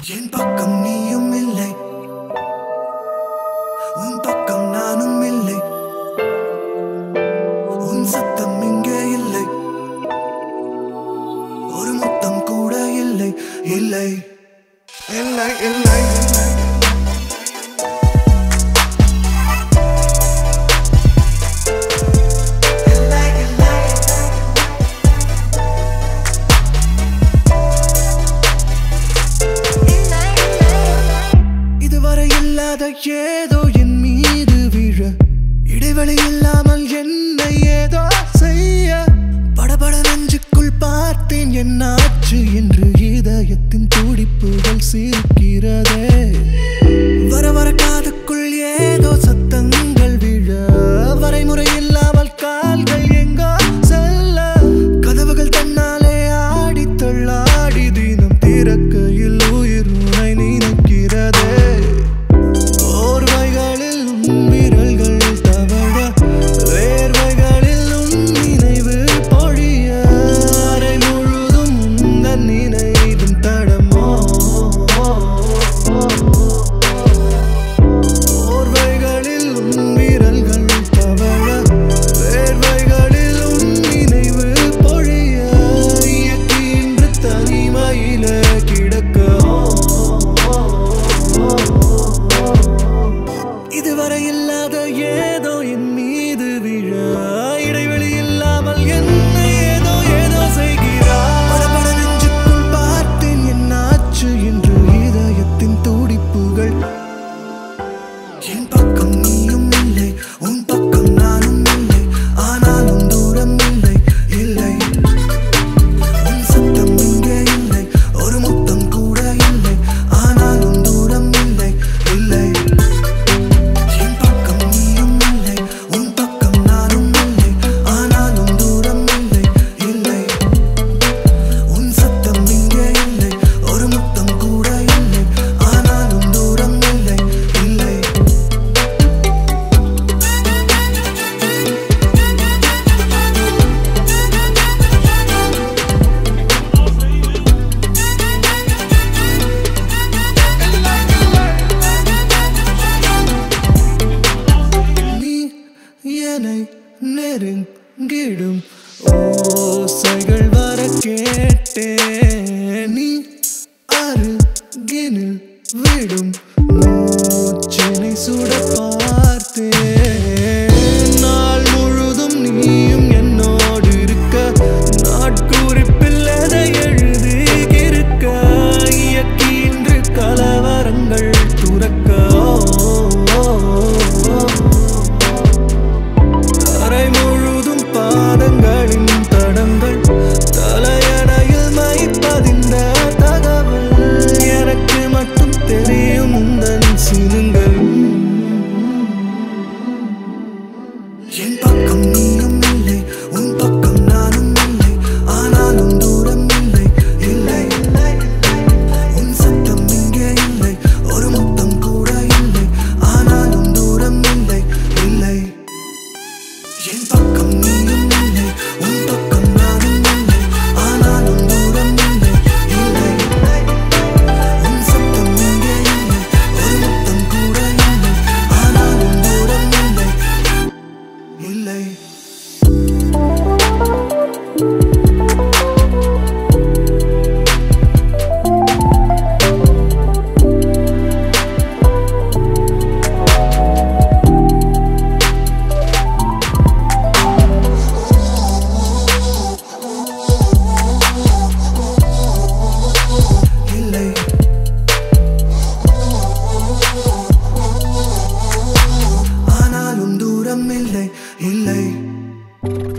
என் பக்கம் நீயும் இல்லை உன் பக்கம் நானும் இல்லை உன் சத்தம் இங்கே இல்லை ஒரு முத்தம் கூட இல்லை இல்லை இல்லை இல்லை இல்லை இல்லை இதுவரை இல்லாத ஏதோ என் மீது விழ இடைவெளி இல்லாமல் என்னை ஏதோ செய்ய படபட நெஞ்சுக்குள் பார்த்தேன் என்னாச்சு என்று இதயத்தின் துடிப்புகள் சிரிக்கிறதே வர வர காதுக்குள் ஏதோ சத்தங்கள் விழ வரைமுறை இல்லாமல் கால்கள் எங்கோ செல்ல கதவுகள் தன்னாலே ஆடி தள்ளாடி தினம் திறக்கையில் உயிர் உனை நினைக்கிறதே போர்வைகளில் உன் விரல்கள் தவழ வேர்வைகளில் உன் நினைவு பொழிய அறை முழுதும் உந்தன் நினைவின் தடமோ போர்வைகளில் உன் விரல்கள் தவழ வேர்வைகளில் உன் நினைவு பொழிய இயக்கின்ற தனிமையில கிடக்க இதுவரை இல்லாத ஏதோ என் மீது விழ இடைவெளி இல்லாமல் என்னை ஏதோ ஏதோ செய்கிறார் படபட நெஞ்சுக்குள் பார்த்தேன் என்னாச்சு என்று இதயத்தின் துடிப்புகள் என் பக்கம் நீயும் இல்லை உன் பக்கம் நானும் இல்லை ஆனாலும் தூரம் இல்லை இல்லை உன் சத்தம் இங்கே இல்லை ஒரு முத்தம் கூட இல்லை ஆனாலும் தூரம் இல்லை இல்லை என் பக்கம் நீயும் இல்லை உன் பக்கம் நானும் இல்லை ஆனாலும் தூரம் இல்லை இல்லை உன் சத்தம் இங்கே இல்லை ஒரு முத்தம் கூட இல்லை ஆனாலும் தூரம் இல்லை இல்லை நீ என்னை நெருங்கிடும் ஓசைகள் வர கேட்டேன் நீ அருகினில் விடும் மூச்சினை சுட பார்த்தேன் நாள் முழுதும் நீயும் என்னோடு இருக்க நாட்குறிப்பில் எதை எழுதி இருக்க இயக்கின்ற கலவரங்கள் துறக்க அறை முழுதும் பாதங்களின் தடங்கள் தலையணையில் மைப்பதிந்த தகவல் எனக்கு மட்டும் தெரியும் உந்தன் சினுங்கள் என் பக்கம் நீயும் இல்லை உன் பக்கம் நானும் இல்லை ஆனாலும் தூரம் இல்லை இல்லை உன் சத்தம் இங்கே இல்லை ஒரு முத்தம் கூட இல்லை ஆனாலும் தூரம் இல்லை இல்லை என் பக்கம் நீயும் இல்லை உன் பக்கம் நானும் இல்லை ஆனாலும் தூரம் இல்லை இல்லை உன் சத்தம் இங்கே இல்லை ஒரு முத்தம் கூட இல்லை ஆனாலும் தூரம் இல்லை இல்லை இல்லை ஆனாலும் தூரம் இல்லை இல்லை